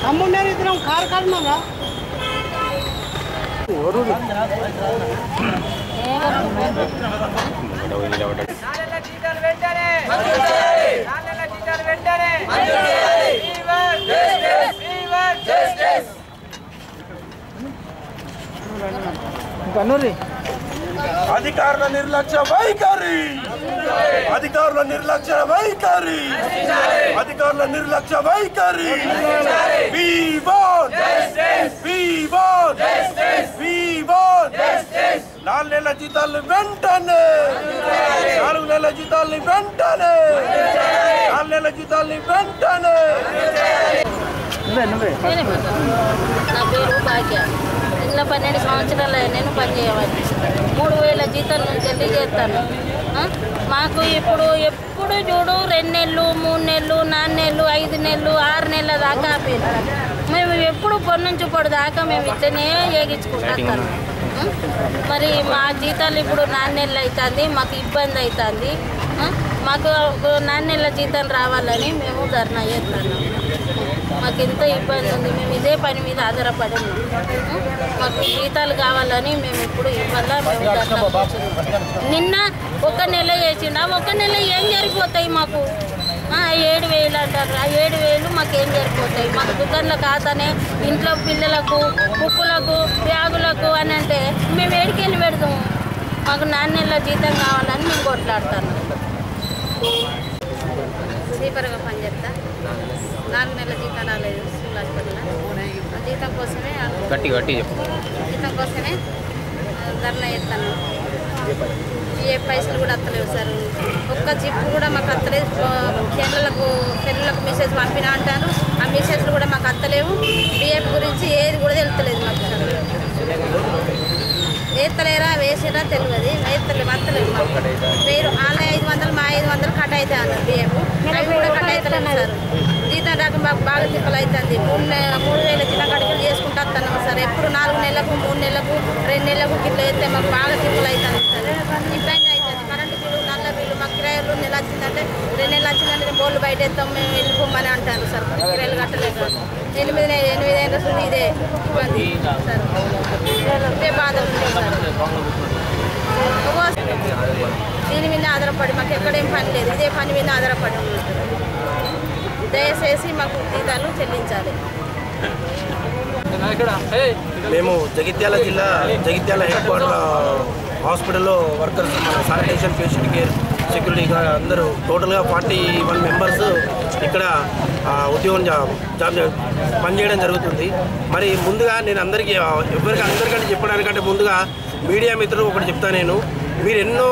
తమ్ముండే ఇద్దరం కారు కడున్నారా నాలుగేళ్ల జీతాలు వెంటనే నాలుగేళ్ల జీతాలు వెంటనే ఫీవర్ ఫీవర్ అధికారుల నిర్లక్ష్య వైఖరి అధికారుల నిర్లక్ష్య వైఖరి అధికారుల నిర్లక్ష్య వైఖరి We want We want We want నాలుగు నెలల జీతాలు వెంటనే నాలుగు నెలల జీతాలు వెంటనే నాలుగు నెలల జీతాలు వెంటనే నా పేరు భాగ్య ఇంట్లో పన్నెండు సంవత్సరాలు నేను పని చేయవాలి మూడు వేల జీతం నుంచి వెళ్ళి చేస్తాను ఆ? మాకు ఇప్పుడు ఎప్పుడు చూడు రెండు నెలలు మూడు నెలలు నాలుగు నెలలు ఐదు నెలలు ఆరు నెలల దాకా ఆపేది మేము ఎప్పుడు పొన్ను నుంచి పొడి దాకా మేము ఇట్లనే ఏగించుకుంటాం ఆ? మరి మా జీతాలు ఇప్పుడు నాలుగు నెలలు అవుతుంది మాకు ఇబ్బంది అవుతుంది ఆ? మాకు నాలుగు నెలల జీతం రావాలని మేము ధర్నా చేస్తున్నాం మాకు ఎంతో ఇబ్బంది ఉంది మేము ఇదే పని మీద ఆధారపడి ఉన్నాం. మాకు జీతాలు కావాలని మేము ఇప్పుడు ఇవాళ మేము ధర్నా కూర్చున్నాం. నిన్న ఒక నెల చేసిండు ఆ ఒక నెల ఏం జరిగిపోతాయి మాకు ఆ ఏడు వేలు అంటారు ఆ ఏడు వేలు మాకు ఏం జరిగిపోతాయి మాకు దుకాణంలో ఖాతానే ఇంట్లో పిల్లలకు బుక్కులకు బ్యాగులకు అని అంటే మేము ఏడికెళ్ళి పెడతాము మాకు నాలుగు నెలల జీతం కావాలని మేము కొట్లాడుతున్నాం స్లీపర్గా పనిచేస్తా నాలుగు నెలల జీతం రాలేదు స్కూల్ హాస్పిటల్లో ఆ జీతం కోసమే గట్టి గట్టి చెప్పు జీతం కోసమే ఆ, ధర్నా చేస్తాను ఏ పైసలు కూడా వస్తలేవు సార్ ఒక్క జిప్ కూడా మాకు వస్తలేదు సెల్లులకు సెల్లులకు మెసేజ్ పంపినా అంటారు ఆ మెసేజ్లు కూడా మాకు వస్తలేవు బిఎఫ్ గురించి ఏది కూడా తెలుస్తలేదు మాకు సార్ వేస్తలేరా వేసిరా తెలియదు వేస్తలేదు వస్తలేదు మాకు వేరు వాళ్ళ ఐదు వందలు మా ఐదు వందలు కట్ అవుతాయి అన్నారు బియ్యము అవి కూడా కట్ అవుతలేదు సార్ జీతం రాక మాకు బాగా తిప్పలు అవుతుంది మూడు నె- మూడు వేల జీతం కడికలు చేసుకుంటా వస్తున్నాం సార్ ఎప్పుడు నాలుగు నెలలకు మూడు నెలలకు రెండు నెలలకు ఇట్లా వేస్తే మాకు బాగా తిప్పలు అవుతుంది సార్ ఇబ్బంది అవుతుంది కరెంటు బిల్లు నల్ల బిల్లు మాకు కిరాయిలు నెల వచ్చిందంటే రెండు నెలలు వచ్చిందంటే మేము బోర్లు బయట వేస్తాం మేము వెళ్ళిపోమని అంటారు సార్ కిరాయిలు కట్టలేదు ఎనిమిది నె- ఎనిమిది ఏళ్ళ સુધી ఇదే ఇబ్బంది సార్ ఇదే బాధ ఉంది సార్ దీని మీద ఆధారపడి మాకు ఎక్కడేం పని లేదు ఇదే పని మీద ఆధారపడి ఉన్నాం దయచేసి మాకు జీతాలు చెల్లించాలి మేము జగిత్యాల జిల్లా జగిత్యాల హెడ్ క్వార్టర్ హాస్పిటల్లో వర్కర్స్ మన శానిటేషన్ పేషెంట్ కేర్ సెక్యూరిటీ గా అందరూ టోటల్గా ఫార్టీ వన్ మెంబర్స్ ఇక్కడ ఆ, ఉద్యోగం జా- జాబ్ చే- పనిచేయడం జరుగుతుంది మరి ముందుగా నేను అందరికీ ఆ, ఎవరికి అందరికంటే చెప్పడానికంటే ముందుగా మీడియా మిత్రులు ఒకటి చెప్తా నేను మీరు ఎన్నో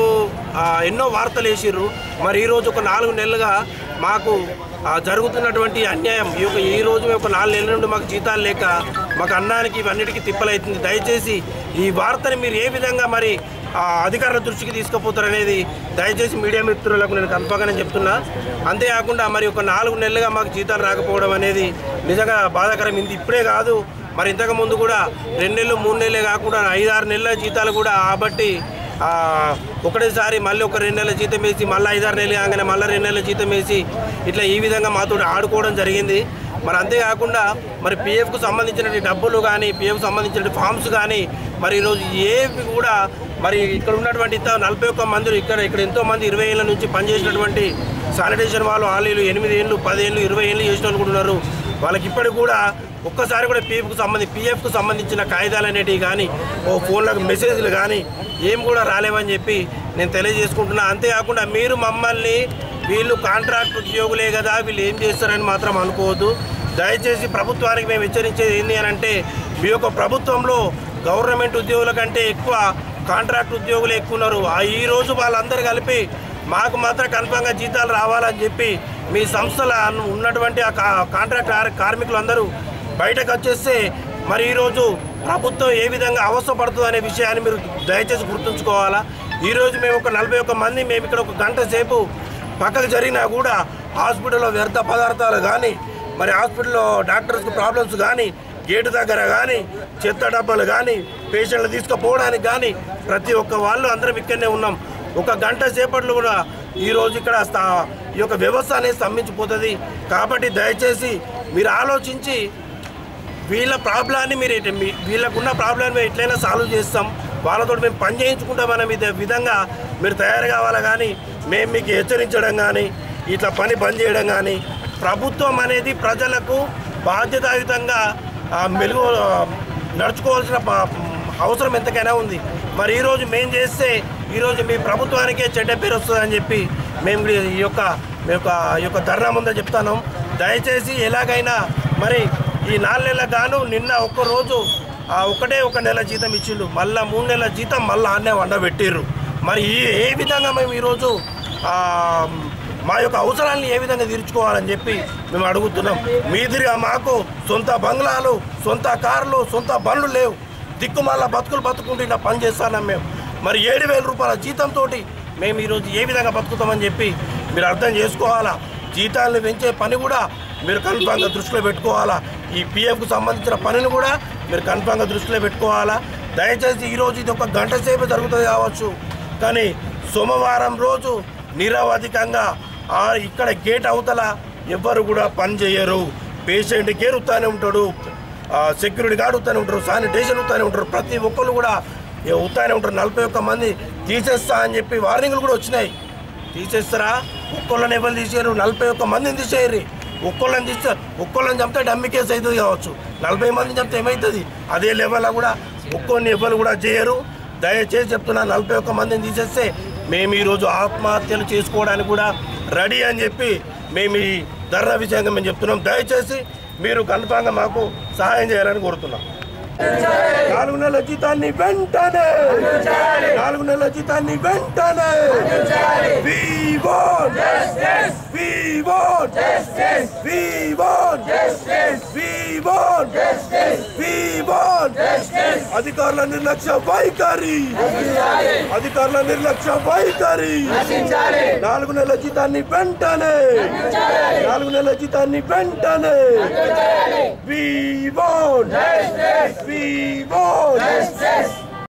ఆ, ఎన్నో వార్తలు వేసిర్రు మరి ఈరోజు ఒక నాలుగు నెలలుగా మాకు ఆ, జరుగుతున్నటువంటి అన్యాయం ఈ యొక్క ఈ రోజు మేము ఒక నాలుగు నెలల నుండి మాకు జీతాలు లేక మాకు అన్నానికి ఇవన్నిటికీ తిప్పలవుతుంది దయచేసి ఈ వార్తని మీరు ఏ విధంగా మరి ఆ, అధికారుల దృష్టికి తీసుకుపోతారనేది దయచేసి మీడియా మిత్రులకు నేను కన్ఫాగానే చెప్తున్నా అంతేకాకుండా మరి ఒక నాలుగు నెలలుగా మాకు జీతాలు రాకపోవడం అనేది నిజంగా బాధాకరం ఇది ఇప్పుడే కాదు మరి ఇంతకు ముందు కూడా రెండు నెలలు మూడు నెలలే కాకుండా ఐదారు నెలల జీతాలు కూడా ఆబట్టి ఆ, ఒకటేసారి మళ్ళీ ఒక రెండు నెలల జీతం వేసి మళ్ళీ ఐదారు నెలలు కాగానే మళ్ళీ రెండు నెలల జీతం వేసి ఇట్లా ఈ విధంగా మాతో ఆడుకోవడం జరిగింది మరి అంతేకాకుండా మరి పిఎఫ్కు సంబంధించినటువంటి డబ్బులు కానీ పిఎఫ్ సంబంధించిన ఫామ్స్ కానీ మరి ఈరోజు ఏవి కూడా మరి ఇక్కడ ఉన్నటువంటి ఇంత నలభై ఒక్క మంది ఇక్కడ ఇక్కడ ఎంతో మంది ఇరవై ఏళ్ళ నుంచి పనిచేసినటువంటి శానిటేషన్ వాళ్ళు వాళ్ళు ఎనిమిది ఏళ్ళు పది ఏళ్ళు ఇరవై ఏళ్ళు చేసిన వాళ్ళు కూడా ఉన్నారు వాళ్ళకి ఇప్పటికి కూడా ఒక్కసారి కూడా పిఎఫ్కు సంబంధించి పిఎఫ్కు సంబంధించిన కాగితాలు అనేటివి కానీ ఓ ఫోన్లకు మెసేజ్లు కానీ ఏం కూడా రాలేవని చెప్పి నేను తెలియజేసుకుంటున్నా అంతేకాకుండా మీరు మమ్మల్ని వీళ్ళు కాంట్రాక్ట్ ఉద్యోగులే కదా వీళ్ళు ఏం చేస్తారని మాత్రం అనుకోవద్దు దయచేసి ప్రభుత్వానికి మేము హెచ్చరించేది ఏంటి అని అంటే మీ యొక్క ప్రభుత్వంలో గవర్నమెంట్ ఉద్యోగుల కంటే ఎక్కువ కాంట్రాక్ట్ ఉద్యోగులు ఎక్కువ ఉన్నారు ఆ ఈ రోజు వాళ్ళందరూ కలిపి మాకు మాత్రం కన్ఫామ్గా జీతాలు రావాలని చెప్పి మీ సంస్థల ఉన్నటువంటి ఆ కా- కాంట్రాక్ట్ కార్- కార్మికులందరూ బయటకు వచ్చేస్తే మరి ఈరోజు ప్రభుత్వం ఏ విధంగా అవసరపడుతుంది అనే విషయాన్ని మీరు దయచేసి గుర్తుంచుకోవాలా ఈరోజు మేము ఒక నలభై ఒక్క మంది మేము ఇక్కడ ఒక గంట సేపు పక్కకు జరిగినా కూడా హాస్పిటల్లో వ్యర్థ పదార్థాలు కానీ మరి హాస్పిటల్లో డాక్టర్స్కి ప్రాబ్లమ్స్ కానీ గేటు దగ్గర కానీ చెత్త డబ్బాలు కానీ పేషెంట్లు తీసుకుపోవడానికి కానీ ప్రతి ఒక్క వాళ్ళు అందరం ఇక్కడనే ఉన్నాం ఒక గంట సేపట్లో కూడా ఈరోజు ఇక్కడ స్థా- ఈ యొక్క వ్యవస్థ అనేది స్తంభించిపోతుంది కాబట్టి దయచేసి మీరు ఆలోచించి వీళ్ళ ప్రాబ్లాన్ని మీరు ఎట్- మీ- వీళ్ళకున్న ప్రాబ్లాన్ని మేము ఎట్లయినా సాల్వ్ చేస్తాం వాళ్ళతో మేము పని చేయించుకుంటామనే విధ- విధంగా మీరు తయారు కావాలా కానీ మేము మీకు హెచ్చరించడం కానీ ఇట్లా పని బంద్ చేయడం కానీ ప్రభుత్వం అనేది ప్రజలకు బాధ్యతాయుతంగా ఆ, మెలుగు ఆ, నడుచుకోవాల్సిన ప- అవసరం ఎంతకైనా ఉంది మరి ఈరోజు మేము చేస్తే ఈరోజు మీ ప్రభుత్వానికే చెడ్డ పేరు వస్తుందని చెప్పి మేము ఈ యొక్క మీ యొక్క ఈ యొక్క ధర్నా ముందే చెప్తాను దయచేసి ఎలాగైనా మరి ఈ నాలుగు నెలలకు గాను నిన్న ఒక్క రోజు ఆ ఒకటే ఒక నెల జీతం ఇచ్చిండు మళ్ళా మూడు నెలల జీతం మళ్ళీ ఆన్నే వండబెట్టిర్రు మరి ఈ ఏ విధంగా మేము ఈరోజు ఆ, మా యొక్క అవసరాలను ఏ విధంగా తీర్చుకోవాలని చెప్పి మేము అడుగుతున్నాం మీదిరిగా మాకు సొంత బంగ్లాలు సొంత కార్లు సొంత బండ్లు లేవు దిక్కుమాల బతుకులు బతుకుంటూ ఇలా పని చేస్తానం మేము మరి ఏడు వేల రూపాయల జీతంతో మేము ఈరోజు ఏ విధంగా బతుకుతామని చెప్పి మీరు అర్థం చేసుకోవాలా జీతాలను పెంచే పని కూడా మీరు కన్ఫామ్గా దృష్టిలో పెట్టుకోవాలా ఈ పిఎఫ్కు సంబంధించిన పనిని కూడా మీరు కన్ఫామ్గా దృష్టిలో పెట్టుకోవాలా దయచేసి ఈరోజు ఇది ఒక గంట సేపు జరుగుతుంది కావచ్చు కానీ సోమవారం రోజు నిరవధికంగా ఆ ఇక్కడ గేట్ అవతల ఎవ్వరు కూడా పని చేయరు పేషెంట్ కేర్ ఉత్తానే ఉంటాడు ఆ, సెక్యూరిటీ గార్డ్ ఉత్తానే ఉంటారు శానిటేషన్ ఉత్తానే ఉంటారు ప్రతి ఒక్కరు కూడా ఏ ఉత్తానే ఉంటారు నలభై ఒక్క మంది తీసేస్తా అని చెప్పి వార్నింగ్లు కూడా వచ్చినాయి తీసేస్తారా ఒక్కళ్ళని ఎవరు తీసేయరు నలభై ఒక్క మందిని తీసేయరు ఒక్కళ్ళని తీస్తే ఒక్కళ్ళని చంపితే డమ్మి కేసు అవుతుంది కావచ్చు నలభై మందిని చంపితే ఏమవుతుంది అదే లెవెల్లో కూడా ఒక్కొన్ని ఎవరు కూడా చేయరు దయచేసి చెప్తున్నా నలభై ఒక్క మందిని తీసేస్తే మేము ఈరోజు ఆత్మహత్యలు చేసుకోవడానికి కూడా రెడీ అని చెప్పి మేము ఈ ధర్నా విషయంగా మేము చెప్తున్నాం దయచేసి మీరు కన్ఫామ్గా మాకు సహాయం చేయాలని కోరుతున్నాం నాలుగు నెలల జీతాన్ని వెంటనే నాలుగు నెలల జీతాన్ని వెంటనే We want We want We want We want We want అధికారుల నిర్లక్ష్య వైఖరి అధికారుల నిర్లక్ష్య వైఖరి నాలుగు నెలల జీతాన్ని వెంటనే నాలుగు నెలల జీతాన్ని వెంటనే We want We want